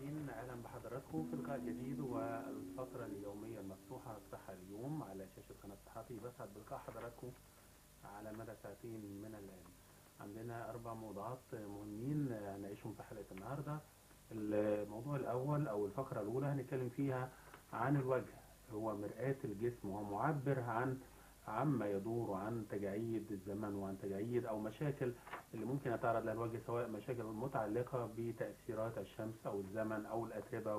المستمعين اهلا بحضراتكم في لقاء جديد والفتره اليوميه المفتوحه الصحه اليوم على شاشه قناه صحتي بسعد بلقاء حضراتكم على مدى ساعتين من الان عندنا اربع موضوعات مهمين هنعيشهم في حلقه النهارده الموضوع الاول او الفقره الاولى هنتكلم فيها عن الوجه هو مرآة الجسم وهو معبر عن عما يدور عن تجاعيد الزمن وعن تجاعيد او مشاكل اللي ممكن يتعرض لها الوجه سواء مشاكل متعلقه بتاثيرات الشمس او الزمن او الاتربه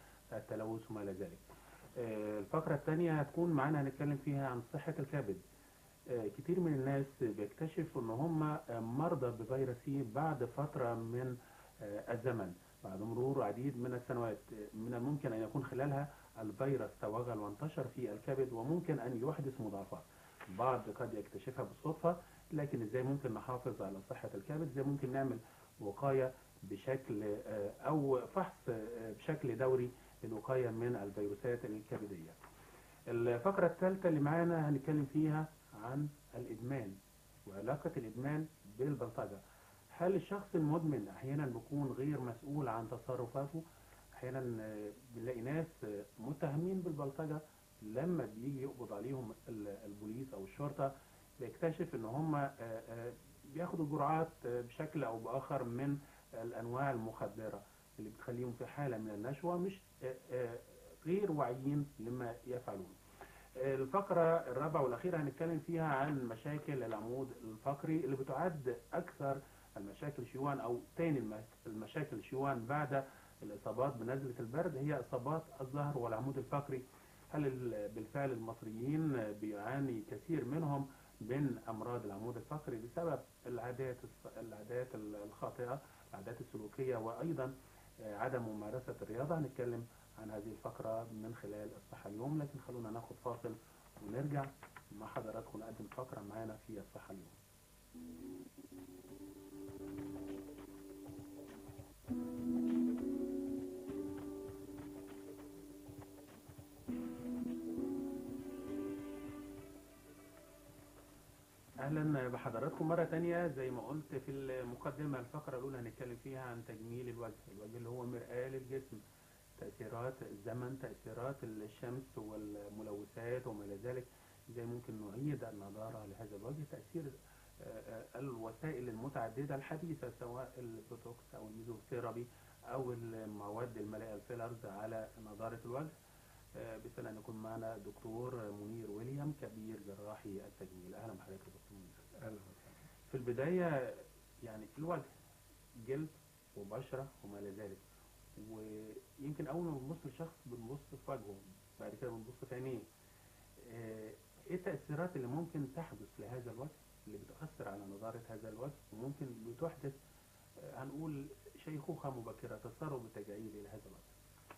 والتلوث وما الى ذلك. آه، الفقره الثانيه هتكون معانا هنتكلم فيها عن صحه الكبد. آه، كتير من الناس بيكتشفوا ان هم مرضى بفيروس سي بعد فتره من آه، الزمن بعد مرور عديد من السنوات من الممكن ان يكون خلالها الفيروس توغل وانتشر في الكبد وممكن ان يحدث مضاعفات. بعض قد يكتشفها بالصدفه لكن ازاي ممكن نحافظ على صحة الكبد ازاي ممكن نعمل وقاية بشكل آه، او فحص آه، بشكل دوري للوقاية من الفيروسات الكبدية الفقرة الثالثة اللي معانا هنتكلم فيها عن الادمان وعلاقة الادمان بالبلطجة هل الشخص المدمن احيانا بيكون غير مسؤول عن تصرفاته احيانا آه، بنلاقي ناس آه، متهمين بالبلطجة لما بيجي يقبض عليهم ال- البوليس او الشرطة بيكتشف ان هم آه، آه، بياخدوا جرعات آه، بشكل او باخر من الانواع المخدره اللي بتخليهم في حاله من النشوه مش آه، آه، غير واعيين لما يفعلون. آه، الفقره الرابعه والاخيره هنتكلم فيها عن مشاكل العمود الفقري اللي بتعد اكثر المشاكل شيوعا او تاني الم- المشاكل شيوعا بعد الاصابات بنزله البرد هي اصابات الظهر والعمود الفقري. هل ال- بالفعل المصريين بيعاني كثير منهم من امراض العمود الفقري بسبب العادات الص- العادات الخاطئه العادات السلوكيه وايضا آه، عدم ممارسه الرياضه هنتكلم عن هذه الفقره من خلال الصحه اليوم لكن خلونا ناخد فاصل ونرجع مع حضراتكم نقدم فقره معانا في الصحه اليوم اهلا بحضراتكم مره تانية زي ما قلت في المقدمه الفقره الاولى هنتكلم فيها عن تجميل الوجه الوجه اللي هو مرآة للجسم تاثيرات الزمن تاثيرات الشمس والملوثات وما الى ذلك ازاي ممكن نعيد النضاره لهذا الوجه تاثير آه، آه، الوسائل المتعدده الحديثه سواء البوتوكس او الميزوثيرابي او المواد الملائيه الفيلرز على نضاره الوجه آه، بسنة أن يكون معنا دكتور منير ويليام كبير جراحي التجميل أهلا بحضرتك يا دكتور منير أهلا في البداية يعني الوجه جلد وبشرة وما إلى ذلك ويمكن أول ما بنبص لشخص بنبص في وجهه بعد كده بنبص في عينيه آه، إيه التأثيرات اللي ممكن تحدث لهذا الوجه اللي بتأثر على نضارة هذا الوجه وممكن بتحدث آه، هنقول شيخوخة مبكرة تسرب التجاعيد إلى هذا الوجه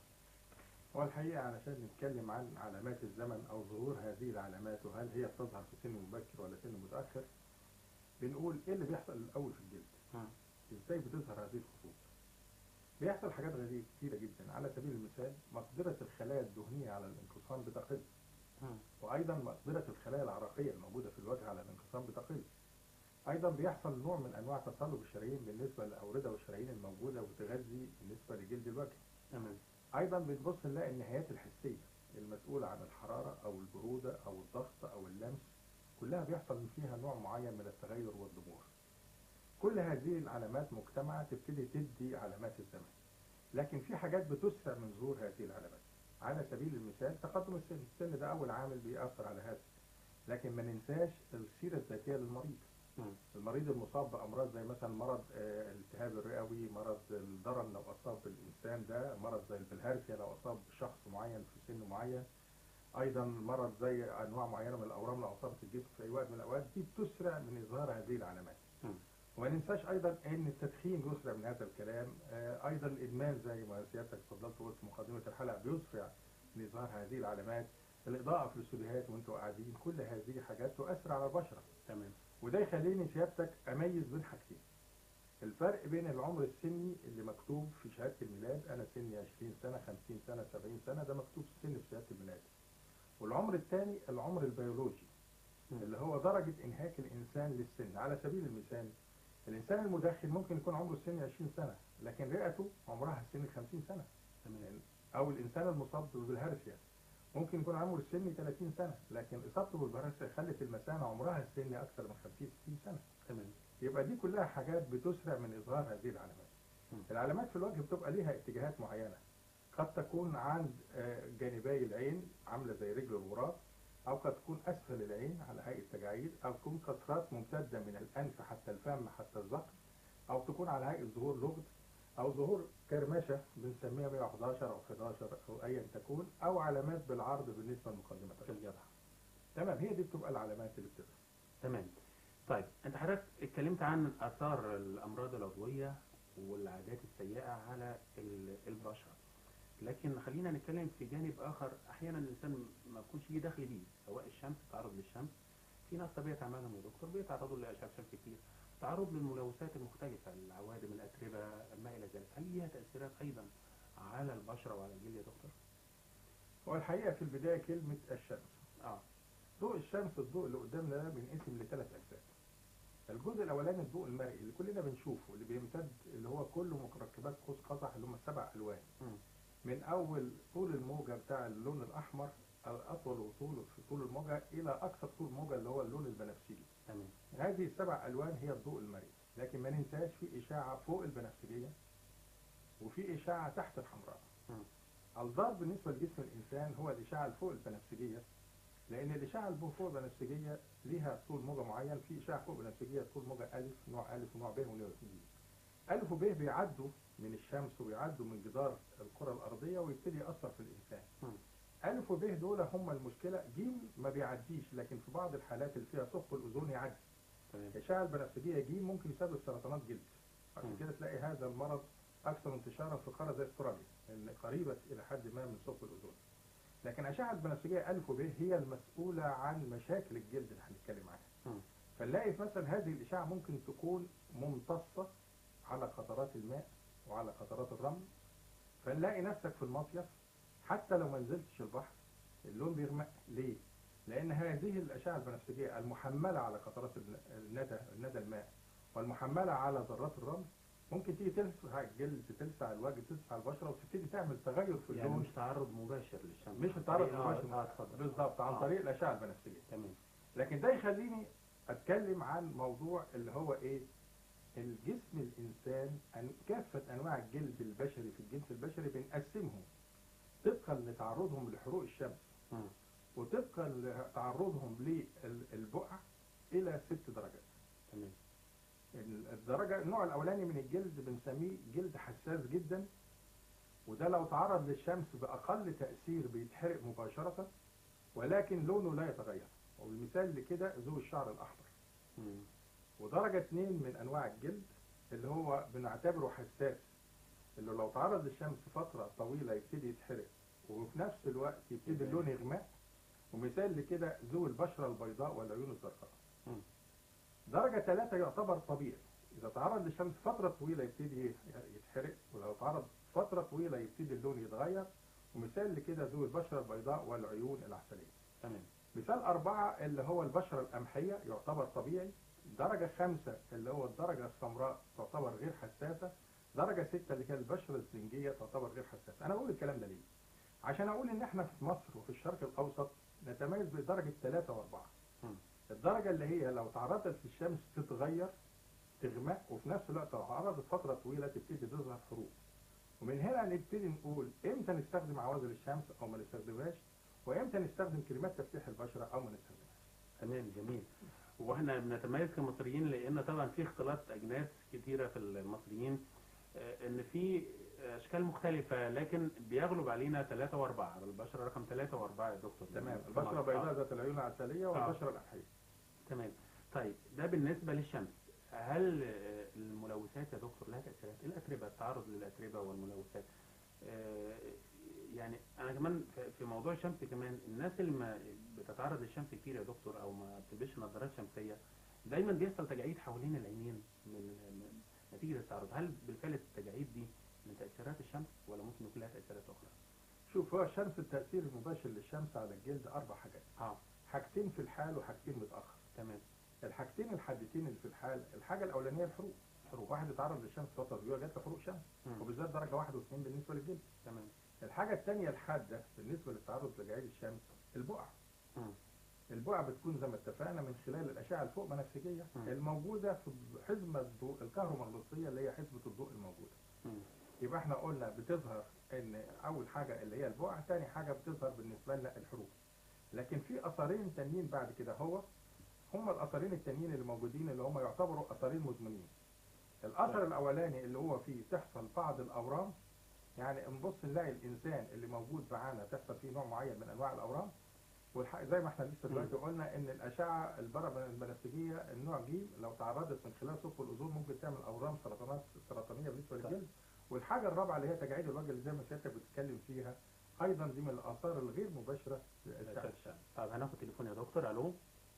هو الحقيقة علشان نتكلم عن علامات الزمن أو ظهور هذه العلامات وهل هي بتظهر في سن مبكر ولا سن متأخر بنقول إيه اللي بيحصل الأول في الجلد مم. إزاي بتظهر هذه الخطوط بيحصل حاجات غريبة كتيرة جدا على سبيل المثال مقدرة الخلايا الدهنية على الانقسام بتقل مم. وأيضا مقدرة الخلايا العرقية الموجودة في الوجه على الانقسام بتقل أيضا بيحصل نوع من أنواع تصلب الشرايين بالنسبة للأوردة والشرايين الموجودة وتغذي بالنسبة لجلد الوجه تمام ايضا بنبص نلاقي النهايات الحسيه المسؤوله عن الحراره او البروده او الضغط او اللمس كلها بيحصل فيها نوع معين من التغير والضمور كل هذه العلامات مجتمعه تبتدي تدي علامات الزمن لكن في حاجات بتسرع من ظهور هذه العلامات على سبيل المثال تقدم السن السن ده اول عامل بيأثر على هذا لكن ما ننساش السيره الذاتيه للمريض مم. المريض المصاب بامراض زي مثلا مرض آه، الالتهاب الرئوي مرض الضرن لو اصاب الانسان ده مرض زي البلهارسيا لو اصاب شخص معين في سن معين ايضا مرض زي انواع معينه من الاورام لو اصابت الجسم في اي وقت من الاوقات دي بتسرع من اظهار هذه العلامات مم. وما ننساش ايضا ان التدخين يسرع من هذا الكلام آه، ايضا الادمان زي ما سيادتك اتفضلت وقلت في مقدمه الحلقه بيسرع من اظهار هذه العلامات الاضاءه في الاستوديوهات وانتوا قاعدين كل هذه حاجات تؤثر على البشره تمام وده يخليني سيادتك اميز بين حاجتين الفرق بين العمر السني اللي مكتوب في شهاده الميلاد انا سني 20 سنه 50 سنه 70 سنه ده مكتوب سن في شهاده الميلاد والعمر الثاني العمر البيولوجي مم. اللي هو درجه انهاك الانسان للسن على سبيل المثال الانسان المدخن ممكن يكون عمره السن 20 سنه لكن رئته عمرها السن 50 سنه تمام او الانسان المصاب بالهرسيا ممكن يكون عمره السن 30 سنه لكن اصابته بالهرسيا خلت المثانه عمرها السن اكثر من 50 60 سنه تمام يبقى دي كلها حاجات بتسرع من اظهار هذه العلامات مم. العلامات في الوجه بتبقى ليها اتجاهات معينه قد تكون عند آه، جانبي العين عامله زي رجل الغراب او قد تكون اسفل العين على هيئه تجاعيد او تكون قطرات ممتده من الانف حتى الفم حتى الذقن او تكون على هيئه ظهور لغد او ظهور كرمشه بنسميها 111 او 11 او ايا تكون او علامات بالعرض بالنسبه لمقدمه في الرجل الجرح تمام هي دي بتبقى العلامات اللي بتظهر تمام طيب انت حضرتك اتكلمت عن اثار الامراض العضويه والعادات السيئه على ال- البشره لكن خلينا نتكلم في جانب اخر احيانا الانسان ما يكونش ليه دخل بيه سواء الشمس تعرض للشمس في ناس طبيعه اعمالهم يا دكتور بيتعرضوا لاشعه شمس كتير تعرض للملوثات المختلفه العوادم الاتربه ما الى ذلك هل ليها تاثيرات ايضا على البشره وعلى الجلد يا دكتور؟ هو الحقيقه في البدايه كلمه الشمس اه ضوء الشمس الضوء اللي قدامنا ده بينقسم لثلاث اجزاء الجزء الاولاني الضوء المرئي اللي كلنا بنشوفه اللي بيمتد اللي هو كله مركبات قوس قزح اللي هم السبع الوان مم. من اول طول الموجه بتاع اللون الاحمر الاطول طول في طول الموجه الى اقصى طول الموجه اللي هو اللون البنفسجي تمام هذه السبع الوان هي الضوء المرئي لكن ما ننساش في اشاعه فوق البنفسجيه وفي اشاعه تحت الحمراء مم. الضار بالنسبه لجسم الانسان هو الاشعه اللي فوق البنفسجيه لان الاشعه اللي فوق البنفسجيه ليها طول موجه معين في اشعه فوق البنفسجيه طول موجه الف نوع الف ونوع ب ونوع ج الف وب بيعدوا من الشمس وبيعدوا من جدار الكره الارضيه ويبتدي ياثر في الانسان مم. الف وب دول هم المشكله ج ما بيعديش لكن في بعض الحالات اللي فيها ثقب الاوزون يعدي تمام الاشعه البنفسجيه ج ممكن يسبب سرطانات جلد عشان مم. كده تلاقي هذا المرض اكثر انتشارا في قاره زي استراليا لان قريبه الى حد ما من ثقب الاوزون لكن اشعه البنفسجيه الف وب هي المسؤوله عن مشاكل الجلد اللي هنتكلم عنها مم. فنلاقي مثلا هذه الاشعه ممكن تكون ممتصه على قطرات الماء وعلى قطرات الرمل فنلاقي نفسك في المصيف حتى لو ما نزلتش البحر اللون بيغمق ليه؟ لان هذه الاشعه البنفسجيه المحمله على قطرات الندى الندى الماء والمحمله على ذرات الرمل ممكن تيجي تلسع الجلد تلسع الوجه تلسع البشره وتبتدي تعمل تغير في يعني اللون مش تعرض مباشر للشمس مش التعرض آه، المباشر آه، اتفضل. بالظبط عن آه. طريق الاشعه البنفسجيه تمام لكن ده يخليني اتكلم عن موضوع اللي هو ايه الجسم الانسان أن- كافه انواع الجلد البشري في الجنس البشري بنقسمهم طبقا لتعرضهم لحروق الشمس مم. وطبقا لتعرضهم للبقع الى ست درجات تمام ال- الدرجه النوع الاولاني من الجلد بنسميه جلد حساس جدا وده لو تعرض للشمس باقل تاثير بيتحرق مباشره ولكن لونه لا يتغير والمثال لكده ذو الشعر الاحمر مم. ودرجة اتنين من أنواع الجلد اللي هو بنعتبره حساس اللي لو تعرض للشمس فترة طويلة يبتدي يتحرق وفي نفس الوقت يبتدي تمام. اللون يغمق ومثال لكده ذو البشرة البيضاء والعيون الزرقاء مم. درجة ثلاثة يعتبر طبيعي إذا تعرض للشمس فترة طويلة يبتدي يتحرق ولو تعرض فترة طويلة يبتدي اللون يتغير ومثال لكده ذو البشرة البيضاء والعيون العسلية تمام مثال أربعة اللي هو البشرة القمحية يعتبر طبيعي درجة خمسة اللي هو الدرجة السمراء تعتبر غير حساسة درجة ستة اللي هي البشرة الزنجية تعتبر غير حساسة أنا بقول الكلام ده ليه؟ عشان أقول إن إحنا في مصر وفي الشرق الأوسط نتميز بدرجة ثلاثة وأربعة مم. الدرجة اللي هي لو تعرضت للشمس تتغير تغمق وفي نفس الوقت لو تعرضت فترة طويلة تبتدي تظهر حروق ومن هنا نبتدي نقول امتى نستخدم عوازل الشمس او ما نستخدمهاش وامتى نستخدم كريمات تفتيح البشرة او ما نستخدمهاش تمام جميل واحنا بنتميز كمصريين لان طبعا في اختلاط اجناس كتيره في المصريين آه، ان في اشكال مختلفه لكن بيغلب علينا ثلاثه واربعه البشره رقم ثلاثه واربعه يا دكتور تمام في البشرة مصر. بيضاء آه، ذات العيون العسلية والبشرة القمحية تمام طيب ده بالنسبه للشمس هل آه، الملوثات يا دكتور لها تاثيرات الاتربه التعرض للاتربه والملوثات آه، يعني انا كمان في- في موضوع الشمس كمان الناس اللي ما بتتعرض للشمس كتير يا دكتور او ما بتلبسش نظارات شمسيه دايما بيحصل تجاعيد حوالين العينين من من نتيجه التعرض هل بالفعل التجاعيد دي من تاثيرات الشمس ولا ممكن يكون لها تاثيرات اخرى؟ شوف هو الشمس التأثير المباشر للشمس على الجلد أربع حاجات اه حاجتين في الحال وحاجتين متأخر تمام الحاجتين الحادتين اللي في الحال الحاجه الاولانيه الحروق حروق واحد اتعرض للشمس فتره طويله جات له حروق شمس مم. وبالذات درجه 91 بالنسبه للجلد تمام الحاجه الثانيه الحاده بالنسبه للتعرض لجعيد الشمس البقع مم. البقع بتكون زي ما اتفقنا من خلال الاشعه الفوق بنفسجيه مم. الموجوده في حزمه الضوء الكهرومغناطيسيه اللي هي حزمه الضوء الموجوده مم. يبقى احنا قلنا بتظهر ان اول حاجه اللي هي البقع تاني حاجه بتظهر بالنسبه لنا الحروق لكن في اثرين تانيين بعد كده هو هم الاثرين التانيين اللي موجودين اللي هم يعتبروا اثرين مزمنين الاثر طيب. الاولاني اللي هو فيه تحصل بعض الاورام يعني نبص نلاقي الانسان اللي موجود معانا تحصل فيه نوع معين من انواع الاورام والحق زي ما احنا لسه دلوقتي قلنا ان الاشعه البرة البنفسجيه النوع ج لو تعرضت من خلال ثقب الاوزون ممكن تعمل اورام سرطانات سرطانيه بالنسبه طيب. للجلد والحاجه الرابعه اللي هي تجاعيد الوجه اللي زي ما سيادتك بتتكلم فيها ايضا دي من الاثار الغير مباشره للاشعه الشمس طب هناخد تليفون يا دكتور الو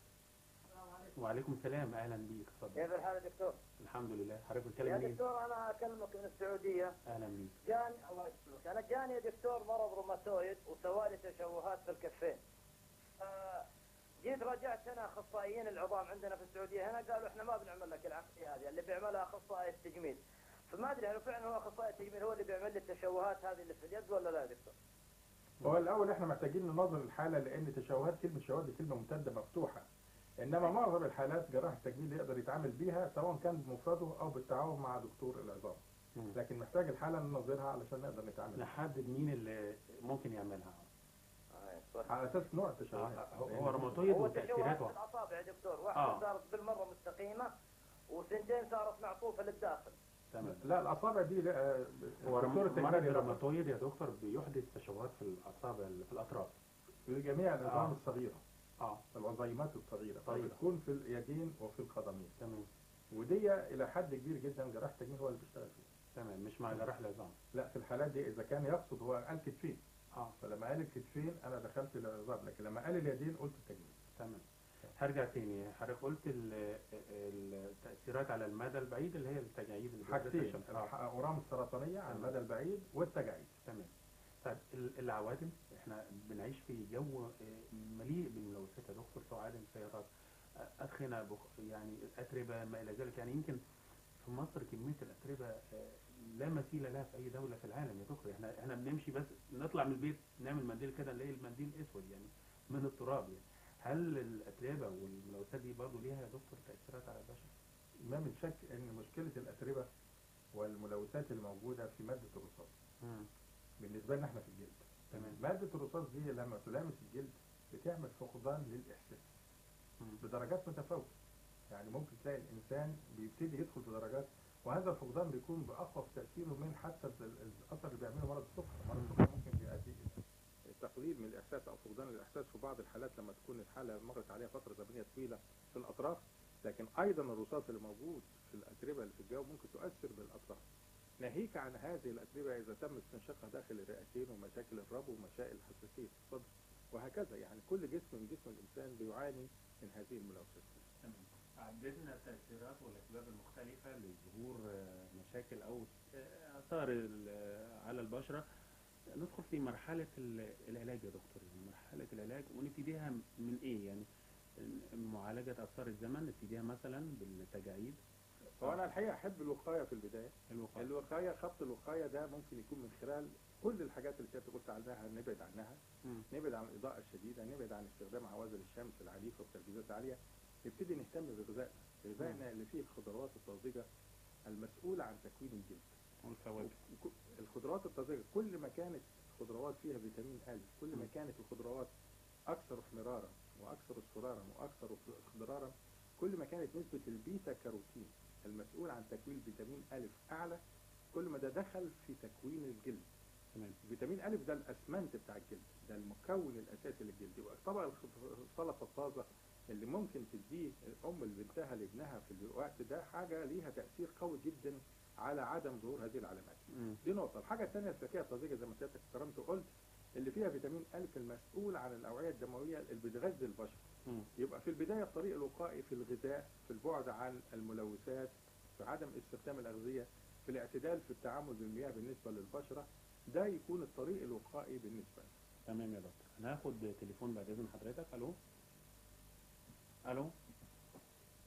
وعليكم السلام اهلا بيك اتفضل كيف الحال يا دكتور؟ الحمد لله حضرتك يا بتتكلم منين دكتور انا اكلمك من السعوديه اهلا بيك جاني الله يسلمك انا جاني يا دكتور مرض روماتويد وسوالي تشوهات في الكفين. آه، جيت راجعت هنا اخصائيين العظام عندنا في السعوديه هنا قالوا احنا ما بنعمل لك العمليه هذه اللي بيعملها اخصائي التجميل. فما ادري هل فعلا هو اخصائي التجميل هو اللي بيعمل لي التشوهات هذه اللي في اليد ولا لا يا دكتور؟ هو الاول احنا محتاجين ننظر الحاله لان تشوهات كلمه شواذ دي كلمه ممتده مفتوحه انما معظم الحالات جراح التجميل يقدر يتعامل بيها سواء كان بمفرده او بالتعاون مع دكتور العظام مم. لكن محتاج الحاله ننظرها علشان نقدر نتعامل معاها. نحدد مين اللي ممكن يعملها آه، صح. على اساس نوع التشوهات آه، هو- هو روماتويد هو تشوهات وتاثيراته في الاصابع يا دكتور، واحده آه. صارت بالمره مستقيمه وسنتين صارت معطوفه للداخل. تمام لا الاصابع دي لا هو دكتور رم- مرض التجميل يقدر الروماتويد يا دكتور بيحدث تشوهات في الاصابع اللي في الاطراف في جميع العظام آه. الصغيره اه العظيمات الصغيره طيب. بتكون في اليدين وفي القدمين تمام ودي الى حد كبير جدا جراح التجميل هو اللي بيشتغل فيه تمام مش مع جراح العظام لا في الحالات دي اذا كان يقصد هو قال كتفين اه فلما قال الكتفين انا دخلت العظام لكن لما قال اليدين قلت التجميل تمام هرجع تاني حضرتك قلت ال- التأثيرات على المدى البعيد اللي هي التجاعيد اللي حاجتين بتنتشر. آه. الاورام السرطانيه على تمام. المدى البعيد والتجاعيد تمام طيب ال- العوادم احنا بنعيش في جو آه، مليء بالملوثات يا دكتور عوادم سيارات آه، أدخنة بخ- يعني أتربة ما إلى ذلك يعني يمكن في مصر كمية الأتربة آه، لا مثيل لها في أي دولة في العالم يا دكتور احنا احنا بنمشي بس نطلع من البيت نعمل منديل كده نلاقي المنديل أسود يعني من التراب يعني هل الأتربة والملوثات دي برضه ليها يا دكتور تأثيرات على البشر؟ ما من شك ان مشكله الاتربه والملوثات الموجوده في ماده الرصاص بالنسبه لنا احنا في الجلد تمام. ماده الرصاص دي لما تلامس الجلد بتعمل فقدان للاحساس مم. بدرجات متفاوته يعني ممكن تلاقي الانسان بيبتدي يدخل في درجات وهذا الفقدان بيكون باقوى في تاثيره من حتى ال- ال- الاثر اللي بيعمله مرض السكر مرض السكر ممكن يؤدي الى تقليل من الاحساس او فقدان الاحساس في بعض الحالات لما تكون الحاله مرت عليها فتره زمنيه طويله في الاطراف لكن ايضا الرصاص اللي موجود في الاتربه اللي في الجو ممكن تؤثر بالاطراف ناهيك عن هذه الاتربه اذا تم استنشاقها داخل الرئتين ومشاكل الربو ومشاكل حساسيه الصدر وهكذا يعني كل جسم من جسم الانسان بيعاني من هذه الملوثات تمام عددنا التأثيرات والأسباب المختلفة لظهور آه، مشاكل أو آه، آثار ال- على البشرة ندخل في مرحلة ال- العلاج يا دكتور يعني مرحلة العلاج ونبتديها من إيه يعني معالجة آثار الزمن نبتديها مثلا بالتجاعيد هو انا الحقيقه احب الوقايه في البدايه الوقاية الوقايه خط الوقايه ده ممكن يكون من خلال كل الحاجات اللي سيادتك قلت عنها نبعد عنها مم. نبعد عن الاضاءه الشديده نبعد عن استخدام عوازل الشمس العنيفه والتركيزات العاليه نبتدي نهتم بغذائنا غذائنا اللي فيه الخضروات الطازجه المسؤوله عن تكوين الجلد والفواكه وك- الخضروات الطازجه كل ما كانت الخضروات فيها فيتامين ا كل ما مم. كانت الخضروات اكثر احمرارا واكثر اصفرارا واكثر اخضرارا كل ما كانت نسبه البيتا كاروتين المسؤول عن تكوين فيتامين ا اعلى كل ما ده دخل في تكوين الجلد تمام فيتامين ا ده الاسمنت بتاع الجلد ده المكون الاساسي للجلد يبقى طبق الخ- السلطه الطازه اللي ممكن تديه ام لبنتها لابنها في الوقت ده حاجه ليها تاثير قوي جدا على عدم ظهور هذه العلامات مم. دي نقطه الحاجه الثانيه الفاكهه الطازجه زي ما سيادتك كرمت وقلت اللي فيها فيتامين ا المسؤول عن الاوعيه الدمويه اللي بتغذي البشر مم. يبقى في البدايه الطريق الوقائي في الغذاء في البعد عن الملوثات في عدم استخدام الاغذيه في الاعتدال في التعامل بالمياه بالنسبه للبشره ده يكون الطريق الوقائي بالنسبه لنا تمام يا دكتور هناخد تليفون بعد إذن حضرتك ألو ألو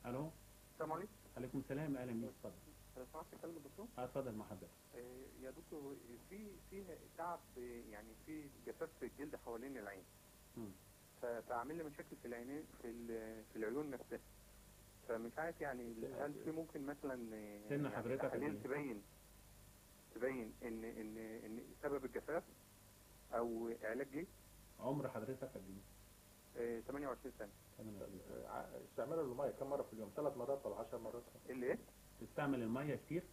الو السلام عليكم عليكم السلام اهلا بيك اتفضل لو سمحت اتكلم الدكتور آه، اتفضل مع حضرتك آه، يا دكتور في في تعب آه، يعني في جفاف في الجلد حوالين العين مم. ف- فعامل لي مشاكل في العينين في ال- في العيون نفسها فمش عارف يعني هل في ممكن مثلا آه، سن يعني حضرتك قد تحاليل إيه؟ تبين تبين ان ان ان سبب الجفاف او علاج ليه عمر حضرتك قد ايه؟ آه، 28 سنه 28 سنة. ع- استعمال الميه كم مره في اليوم ثلاث مرات ولا 10 مرات اللي ايه؟ تستعمل الميه كتير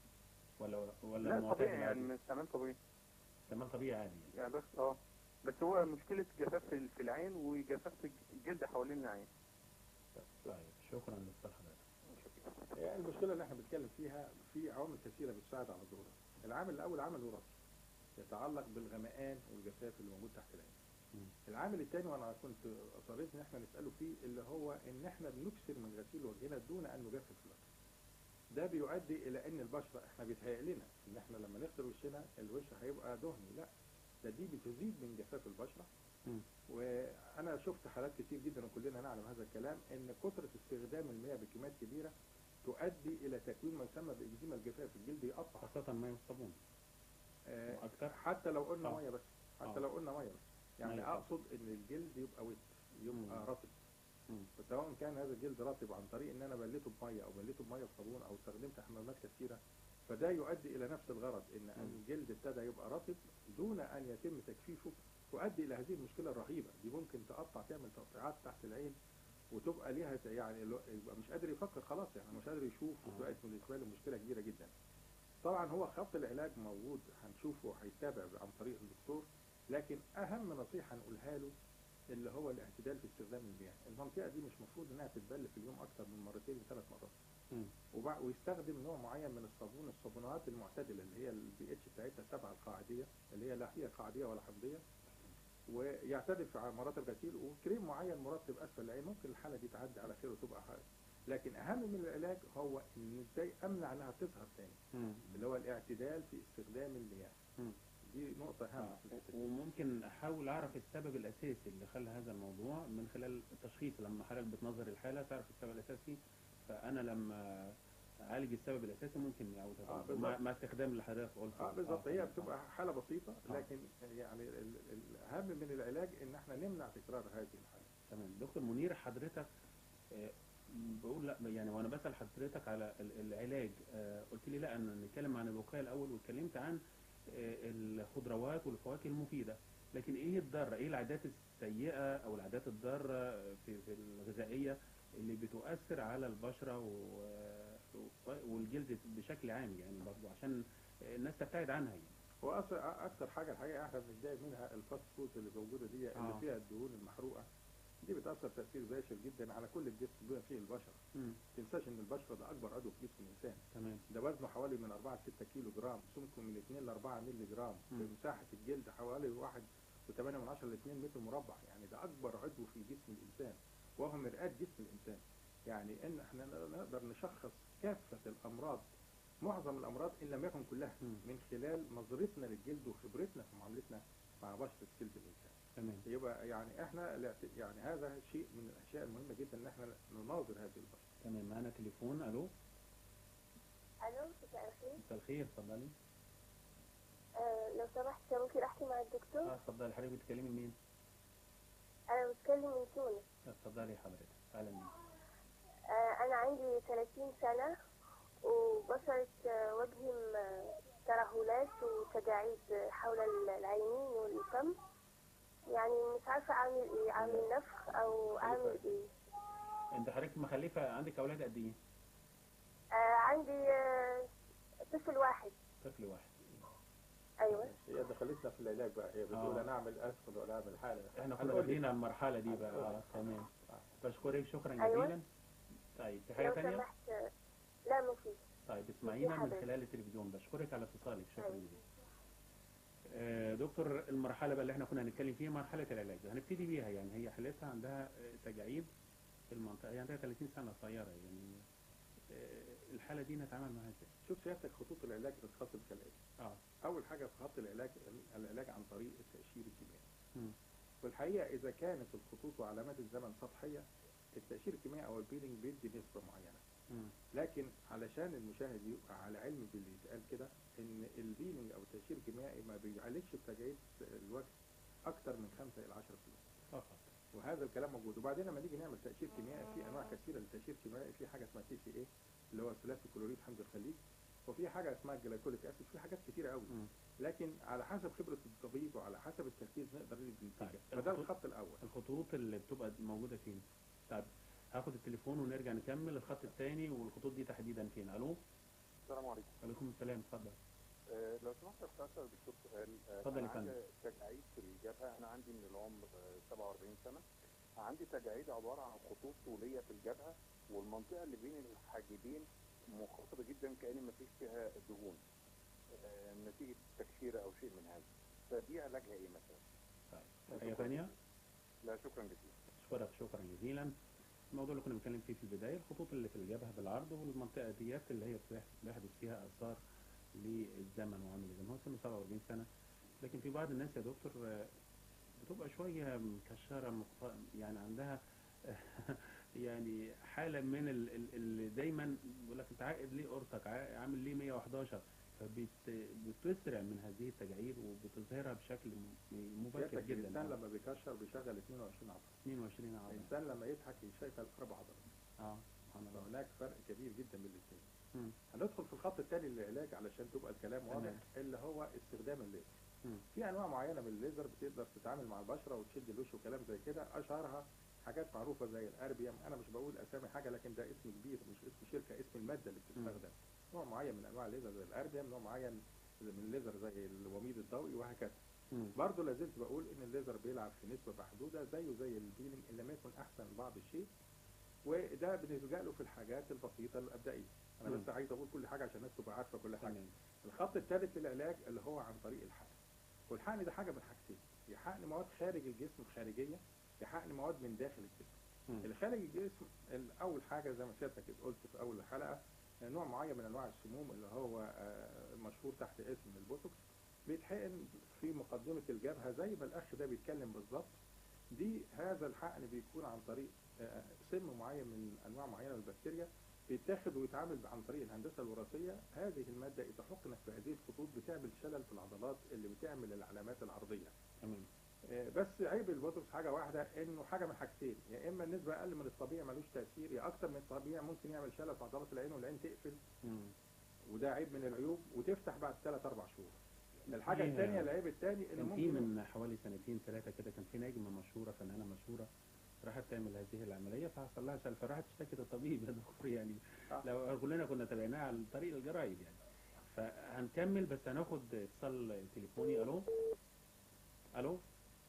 ولا ولا لا معتدل طبيعي يعني عادي؟ من استعمال طبيعي استعمال طبيعي عادي يعني. يعني بس اه بس هو مشكلة جفاف في في العين وجفاف في الجلد حوالين العين طيب شكرا لاتصال حضرتك يعني المشكله اللي احنا بنتكلم فيها في عوامل كثيره بتساعد على ظهورها العامل الاول عامل وراثي يتعلق بالغمقان والجفاف اللي موجود تحت العين مم. العامل الثاني وانا كنت اصريت ان احنا نساله فيه اللي هو ان احنا بنكسر من غسيل وجهنا دون ان نجفف الوجه ده بيؤدي الى ان البشره احنا بيتهيأ لنا ان احنا لما نغسل وشنا الوش هيبقى دهني لا ده دي بتزيد من جفاف البشره مم. وانا شفت حالات كتير جدا وكلنا نعلم هذا الكلام ان كثره استخدام المياه بكميات كبيره تؤدي الى تكوين ما يسمى باكزيما الجفاف الجلد يقطع خاصة مية والصابون آه، أكتر حتى لو قلنا آه. ميه بس حتى آه. لو قلنا ميه بس يعني مية طبعا. اقصد ان الجلد يبقى ويت يبقى مم. رطب مم. سواء كان هذا الجلد رطب عن طريق ان انا بليته بميه او بليته بميه وصابون او استخدمت حمامات كثيره فده يؤدي الى نفس الغرض ان مم. الجلد ابتدى يبقى رطب دون ان يتم تجفيفه تؤدي الى هذه المشكله الرهيبه دي ممكن تقطع تعمل تقطيعات تحت العين وتبقى ليها ت- يعني الو- يبقى مش قادر يفكر خلاص يعني مش قادر يشوف آه. وتبقى بالنسبه له مشكله كبيره جدا طبعا هو خط العلاج موجود هنشوفه هيتابع عن طريق الدكتور لكن اهم نصيحه نقولها له اللي هو الاعتدال في استخدام المياه المنطقه دي مش مفروض انها تتبل في اليوم اكتر من مرتين لثلاث مرات مم. وبع- ويستخدم نوع معين من الصابون الصابونات المعتدله اللي هي البي اتش بتاعتها سبعه القاعديه اللي هي لا هي قاعديه ولا حمضيه ويعتدل في مرات الغسيل وكريم معين مرطب اسفل العين ممكن الحاله دي تعدي على خير وتبقى حاجه لكن اهم من العلاج هو ان ازاي امنع انها تظهر تاني مم. اللي هو الاعتدال في استخدام المياه مم. دي نقطه هامه آه، في الحته دي. وممكن احاول اعرف السبب الاساسي اللي خلى هذا الموضوع من خلال التشخيص لما حضرتك بتنظر الحاله تعرف السبب الاساسي فانا لما اعالج السبب الاساسي ممكن يعود هذا آه، الموضوع. بالظبط. مع, مع استخدام اللي حضرتك قلته اه بالظبط هي تمام. بتبقى حاله بسيطه آه. لكن يعني ال- ال- الاهم من العلاج ان احنا نمنع تكرار هذه الحاله تمام دكتور منير حضرتك آه، بقول لا يعني وانا بسال حضرتك على ال- العلاج آه، قلت لي لا انا نتكلم عن الوقايه الاول واتكلمت عن آه، الخضروات والفواكه المفيده لكن ايه الضاره ايه العادات السيئه او العادات الضاره في في الغذائيه اللي بتؤثر على البشره و- و- والجلد بشكل عام يعني برضه عشان الناس تبتعد عنها يعني هو أص- اكتر حاجه الحقيقه احنا بنتضايق منها الفاست فود اللي موجوده دي اللي آه. فيها الدهون المحروقه دي بتاثر تاثير باشر جدا على كل الجسم بما فيه البشره مم. ما تنساش ان البشره ده اكبر عضو في جسم الانسان تمام ده وزنه حوالي من 4 ل 6 كيلو جرام سمكه من 2 ل 4 مللي جرام مم. مساحه الجلد حوالي 1 و8 من 10 ل 2 متر مربع يعني ده اكبر عضو في جسم الانسان وهو مرآة جسم الانسان يعني ان احنا نقدر نشخص كافه الامراض معظم الامراض ان لم يكن كلها مم. من خلال نظرتنا للجلد وخبرتنا في معاملتنا مع بشره جلد الانسان تمام يبقى يعني احنا الاعت- يعني هذا شيء من الاشياء المهمه جدا ان احنا نناظر هذه البشره تمام معانا تليفون الو الو مساء الخير مساء الخير اتفضلي آه لو سمحت ممكن احكي مع الدكتور اه اتفضلي حضرتك بتكلمي مين؟ انا بتكلم من تونس اتفضلي حضرتك اهلا بيك آه انا عندي 30 سنة وبشرة آه وجهي م- ترهلات وتجاعيد حول العينين والفم يعني مش عارفة اعمل ايه اعمل نفخ او اعمل ايه انت حضرتك مخلفه عندك اولاد قد ايه؟ آه عندي آه طفل واحد طفل واحد ايوه هي دخلتنا في العلاج بقى هي بتقول آه. انا اعمل ادخل ولا اعمل حاله احنا كنا هنقول لك. داخلين على المرحله دي بقى هنقول اه لك. تمام آه. بشكرك شكرا أيوة. جزيلا طيب في حاجه لو ثانيه؟ سمحت آه، لا مفيش طيب اسمعينا من حضرتك. خلال التلفزيون بشكرك على اتصالك شكرا أيوة. جزيلا آه، دكتور المرحله بقى اللي احنا كنا هنتكلم فيها مرحله العلاج هنبتدي بيها يعني هي حالتها عندها آه، تجاعيد في المنطقه هي عندها 30 سنه صغيره يعني آه، الحاله دي نتعامل معاها ازاي؟ شوف سيادتك خطوط العلاج بتتخصص كالاتي اه اول حاجه في خط العلاج العلاج عن طريق التاشير الكيميائي مم. والحقيقه اذا كانت الخطوط وعلامات الزمن سطحيه التأشير الكيميائي او البيلينج بيدي نسبة معينة مم. لكن علشان المشاهد يبقى على علم باللي يتقال كده ان البيلينج او التأشير الكيميائي ما بيعالجش بتجاعيد الوجه اكتر من 5 الى 10% فقط وهذا الكلام موجود وبعدين لما نيجي نعمل تأشير كيميائي في انواع كثيره للتأشير الكيميائي في حاجه اسمها تي سي اي اللي هو ثلاثي كلوريد حمض الخليج وفي حاجه اسمها الجلايكوليك اسيد في حاجات كتيره قوي مم. لكن على حسب خبره الطبيب وعلى حسب التركيز نقدر ندي نتيجه طيب، فده الخطوط- الخط الاول الخطوط اللي بتبقى موجودة فين طيب هاخد التليفون ونرجع نكمل الخط الثاني والخطوط دي تحديدا فين الو السلام عليكم عليكم السلام اتفضل آه، لو سمحت يا استاذ دكتور سؤال آه، اتفضل أنا يا فندم. عندي تجاعيد في الجبهه انا عندي من العمر آه، 47 سنه عندي تجاعيد عباره عن خطوط طوليه في الجبهه والمنطقه اللي بين الحاجبين منخفضه جدا كان ما فيش فيها دهون آه، نتيجه تكشيره او شيء من هذا فدي علاجها ايه مثلا؟ طيب حاجة ثانية لا شكرا جزيلا اشكرك شكرا جزيلا الموضوع اللي كنا بنتكلم فيه في البداية الخطوط اللي في الجبهة بالعرض والمنطقة ديت اللي هي بتح- بيحدث فيها آثار للزمن وعامل الزمن هو سنه 47 سنة لكن في بعض الناس يا دكتور آه، بتبقى شوية مكشرة مخط... يعني عندها يعني حالة من ال- ال- اللي دايما بيقول لك انت عائد ليه قرطك عا- عامل ليه 111 فبتسرع من هذه التجاعيد وبتظهرها بشكل م- مبكر سيادتك جدا الانسان لما بيكشر بيشغل 22 عضله 22 عام الانسان لما يضحك يشغل اربع عضلات اه سبحان الله فهناك فرق كبير جدا بين الاثنين مم. هندخل في الخط الثاني للعلاج علشان تبقى الكلام واضح تمام. اللي هو استخدام الليزر مم. في انواع معينه من الليزر بتقدر تتعامل مع البشره وتشد الوش وكلام زي كده اشهرها حاجات معروفه زي الاربيوم انا مش بقول اسامي حاجه لكن ده اسم كبير مش اسم شركه اسم الماده اللي بتستخدم نوع معين من انواع الليزر زي الاربيوم نوع معين من الليزر زي الوميض الضوئي وهكذا مم. برضه لازلت بقول ان الليزر بيلعب في نسبه محدوده زيه زي البيلينج ان لم يكن احسن بعض الشيء وده بنلجا له في الحاجات البسيطه الابدئيه انا مم. بس عايز اقول كل حاجه عشان الناس تبقى عارفه كل حاجه تمام الخط الثالث للعلاج اللي هو عن طريق الحقن والحقن ده حاجه من حاجتين يا حقن مواد خارج الجسم خارجيه يا حقن مواد من داخل الجسم مم. اللي خارج الجسم ال- اول حاجه زي ما سيادتك قلت في اول الحلقه نوع معين من انواع السموم اللي هو آه، مشهور تحت اسم البوتوكس بيتحقن في مقدمه الجبهه زي ما الاخ ده بيتكلم بالظبط دي هذا الحقن بيكون عن طريق آه، سم معين من انواع معينه من البكتيريا بيتاخد ويتعامل عن طريق الهندسه الوراثيه هذه الماده اذا حقنت في هذه الخطوط بتعمل شلل في العضلات اللي بتعمل العلامات العرضيه تمام آه، بس عيب البوتوكس حاجه واحده انه حاجه من حاجتين يا اما النسبه اقل من الطبيعي ملوش تاثير يا اكتر من الطبيعي ممكن يعمل شلل في عضلات العين والعين تقفل مم. وده عيب من العيوب وتفتح بعد 3 4 شهور الحاجه فيها- الثانيه العيب الثاني انه كان في ممكن من حوالي سنتين ثلاثة كده كان في نجمة مشهورة فنانة مشهورة راحت تعمل هذه العملية فحصل لها شلل فراحت اشتكت الطبيب يا دكتور يعني آه. لو كلنا كنا تابعناها على طريق الجرايد يعني فهنكمل بس هناخد اتصال تليفوني الو الو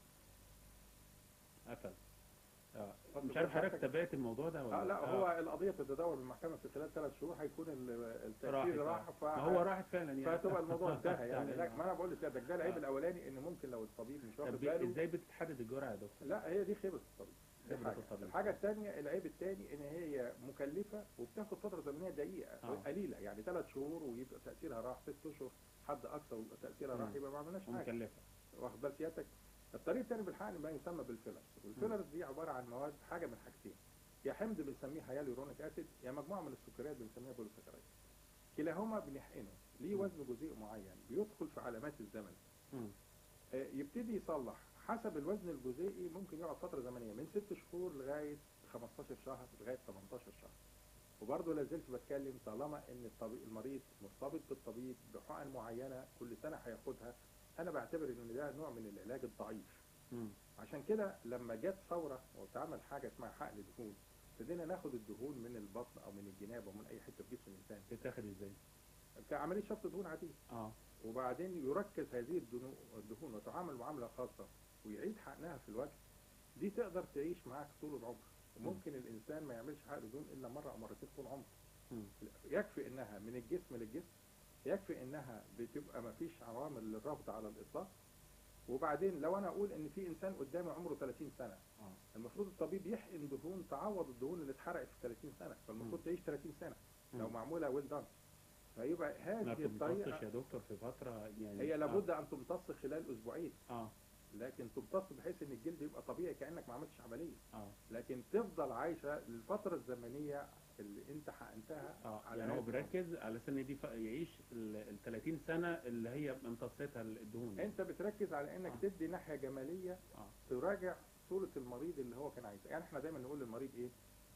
قفل اه مش عارف حضرتك تابعت الموضوع ده ولا اه لا هو القضيه بتتداول بالمحكمه في خلال ثلاث شهور هيكون ال- التاثير راح راحت ف... ما هو راحت فعلا يعني فهتبقى الموضوع انتهى يعني تمام. لكن ما انا بقول لسيادتك ده العيب آه. الاولاني ان ممكن لو الطبيب مش واخد طب باله ازاي بتتحدد الجرعة يا دكتور؟ لا هي دي خبره الطبيب دي خبرة حاجة. الطبيب. الحاجه الثانيه العيب الثاني ان هي مكلفه وبتاخد فتره زمنيه ضيقه آه. قليله يعني ثلاث شهور ويبقى تاثيرها راح ست اشهر حد اقصى ويبقى تاثيرها راح مم. يبقى ما عملناش حاجه ومكلفة واخد بال سيادتك الطريق الثاني بالحقن ما يسمى بالفيلرز والفيلرز دي عباره عن مواد حاجه من حاجتين يا حمض بنسميه هيالورونيك اسيد يا مجموعه من السكريات بنسميها بوليساكرايد كلاهما بنحقنه ليه مم. وزن جزيء معين بيدخل في علامات الزمن مم. آه، يبتدي يصلح حسب الوزن الجزيئي ممكن يقعد فتره زمنيه من ست شهور لغايه 15 شهر لغايه 18 شهر وبرضه لا زلت بتكلم طالما ان الطبيب المريض مرتبط بالطبيب بحقن معينه كل سنه هياخدها انا بعتبر ان ده نوع من العلاج الضعيف مم. عشان كده لما جت ثوره واتعمل حاجه اسمها حقن دهون ابتدينا ناخد الدهون من البطن او من الجناب او من اي حته في جسم الانسان بتتاخد ازاي؟ كعمليه شفط دهون عاديه اه وبعدين يركز هذه الدنو- الدهون وتعامل معامله خاصه ويعيد حقنها في الوجه دي تقدر تعيش معاك طول العمر وممكن الانسان ما يعملش حقن دهون الا مره او مرتين طول عمره مم. يكفي انها من الجسم للجسم يكفي انها بتبقى ما فيش عوامل للرفض على الاطلاق وبعدين لو انا اقول ان في انسان قدامي عمره 30 سنه اه المفروض الطبيب يحقن دهون تعوض الدهون اللي اتحرقت في 30 سنه فالمفروض مم. تعيش 30 سنه لو مم. معموله ويل دان فيبقى ما هذه بتمتصش الطريقه يا دكتور في فترة يعني هي آه. لابد ان تمتص خلال اسبوعين اه لكن تمتص بحيث ان الجلد يبقى طبيعي كانك ما عملتش عمليه اه لكن تفضل عايشه الفتره الزمنيه اللي انت حقنتها اه على يعني هو هذا بيركز على سن دي ف- يعيش ال 30 سنه اللي هي امتصتها الدهون انت بتركز على انك آه. تدي ناحيه جماليه اه تراجع صوره المريض اللي هو كان عايزها يعني احنا دايما نقول للمريض ايه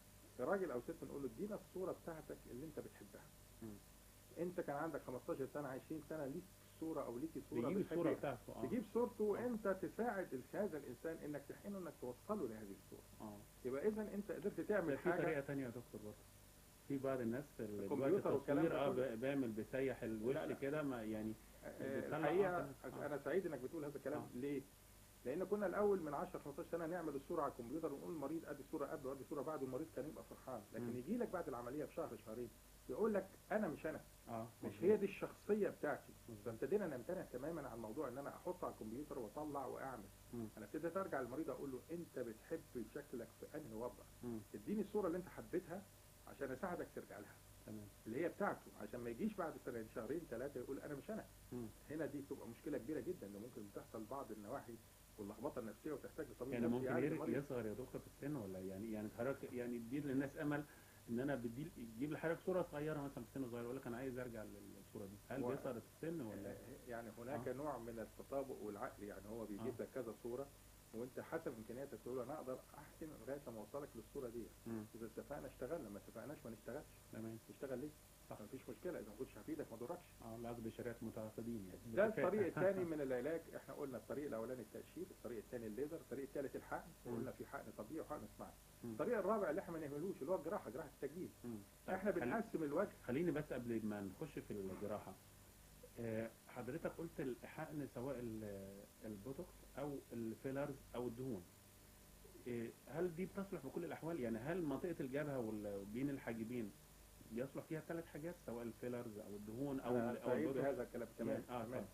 راجل او ست نقول له ادينا الصوره بتاعتك اللي انت بتحبها مم. انت كان عندك 15 سنه 20 سنه ليك صوره او ليكي صوره بيجيب الصوره بتحبيها. بتاعته اه تجيب صورته وانت تساعد ال- هذا الانسان انك تحقنه انك توصله لهذه الصوره اه يبقى اذا انت قدرت ده تعمل في طريقه حاجه تانية يا دكتور برضه في بعض الناس في ال- دلوقتي الكمبيوتر والكلام التصوير ده اه كله. ب- بيعمل بيسيح الوش لا، لا. كده ما يعني آه، بتطلع الحقيقه آه، آه. انا سعيد انك بتقول هذا الكلام آه. ليه لان كنا الاول من 10 15 سنه نعمل الصوره على الكمبيوتر ونقول المريض ادي صوره قبل وادي صوره بعد والمريض كان يبقى فرحان مم. لكن يجي لك بعد العمليه بشهر شهرين يقول لك انا مش انا اه مش مظبوط. هي دي الشخصيه بتاعتي مظبوط. فابتدينا نمتنع تماما عن موضوع ان انا احط على الكمبيوتر واطلع واعمل مم. انا ابتديت ارجع للمريض اقول له انت بتحب شكلك في انهي وضع مم. اديني الصوره اللي انت حبيتها عشان اساعدك ترجع لها تمام اللي هي بتاعته عشان ما يجيش بعد سنه شهرين ثلاثه يقول انا مش انا مم. هنا دي بتبقى مشكله كبيره جدا ان ممكن تحصل بعض النواحي واللخبطه النفسيه وتحتاج لطبيب يعني نفسي ممكن يعالج ير- المريض. يصغر يا دكتور في السن ولا يعني يعني حضرتك يعني تدير للناس امل ان انا بدي تجيب لحضرتك صوره صغيره مثلا في سن صغير يقول لك انا عايز ارجع للصوره دي هل هو- بيصغر في السن ولا يعني هناك آه. نوع من التطابق والعقل يعني هو بيجيب آه. لك كذا صوره وانت حسب امكانياتك تقول له انا اقدر احسن لغايه لما اوصلك للصوره دي مم. اذا اتفقنا اشتغلنا ما اتفقناش ما نشتغلش تمام تشتغل ليه؟ صح. مفيش مشكله اذا ما كنتش هفيدك ما ضركش اه العقد بشريعه متعاقدين يعني ده باتفاق. الطريق الثاني من العلاج احنا قلنا الطريق الاولاني التقشير الطريق الثاني الليزر الطريق الثالث الحقن مم. وقلنا في حقن طبيعي وحقن صناعي مم. الطريق الرابع اللي احنا ما نعملوش اللي هو الجراحه جراحه التجميل مم. طيب، احنا خلي- بنقسم الوجه خليني بس قبل ما نخش في الجراحة آه، حضرتك قلت الحقن سواء ال- البوتوكس او الفيلرز او الدهون آه، هل دي بتصلح بكل الاحوال يعني هل منطقة الجبهة وال- بين الحاجبين يصلح فيها ثلاث حاجات سواء الفيلرز او الدهون او أنا ال- او سعيد البوتوكس بهذا الكلام تمام يعني- آه، تمام طبعا.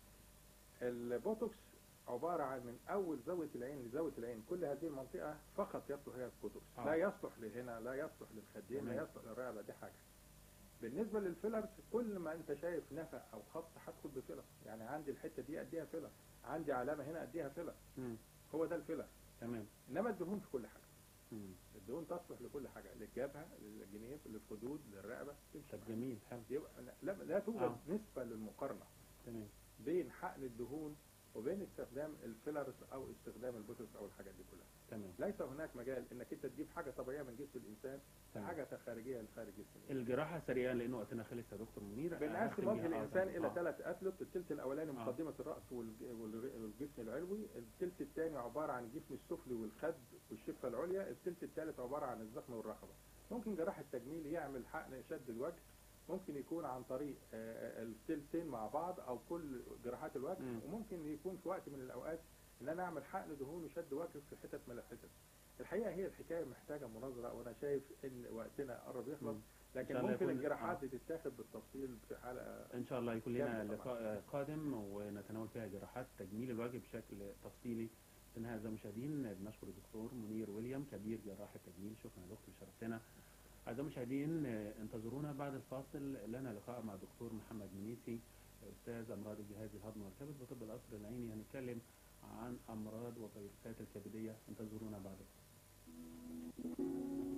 البوتوكس عبارة عن من أول زاوية العين لزاوية العين كل هذه المنطقة فقط يصلح هي البوتوكس آه. لا يصلح لهنا لا يصلح للخدين لا تمام. يصلح للرقبة دي حاجة بالنسبة للفيلرز كل ما أنت شايف نفق أو خط هدخل بفيلر يعني عندي الحتة دي أديها فيلر عندي علامة هنا أديها فيلر مم. هو ده الفيلر تمام إنما الدهون في كل حاجة مم. الدهون تصلح لكل حاجة للجبهة للجنيف للخدود للرقبة تمشي طب معاك. جميل حلو يبقى لا, لا توجد آه. نسبة للمقارنة تمام بين حقن الدهون وبين استخدام الفيلرز او استخدام البوتوكس او الحاجات دي كلها تمام ليس هناك مجال انك انت تجيب حاجه طبيعيه من جسم الانسان تمام. حاجه خارجيه لخارج جسم الانسان الجراحة سريعا لانه وقتنا خلص يا دكتور منير بنقسم هختم وجه بيها. آه، الانسان تمام. الى آه. ثلاث اثلث الثلث الاولاني آه. مقدمه الراس والج- والر- والجسم العلوي الثلث الثاني عباره عن الجسم السفلي والخد والشفه العليا الثلث الثالث عباره عن الزخم والرقبه ممكن جراح التجميل يعمل حقن شد الوجه ممكن يكون عن طريق آه، الثلثين مع بعض او كل جراحات الوجه مم. وممكن يكون في وقت من الاوقات ان انا اعمل حقن دهون وشد وجه في حتت من الحتت الحقيقه هي الحكايه محتاجه مناظره وانا شايف ان وقتنا قرب يخلص مم. لكن شاء الله ممكن يكون- الجراحات آه. دي تتاخد بالتفصيل في حلقه ان شاء الله يكون لنا جامد طبعاً. لقاء قادم ونتناول فيها جراحات تجميل الوجه بشكل تفصيلي في النهايه اعزائي المشاهدين بنشكر الدكتور منير ويليام كبير جراح التجميل شكرا يا دكتور شرفتنا اعزائي المشاهدين انتظرونا بعد الفاصل لنا لقاء مع الدكتور محمد منيسي استاذ امراض الجهاز الهضمي والكبد وطب القصر العيني هنتكلم عن امراض وفيروسات الكبديه انتظرونا بعد الفاصل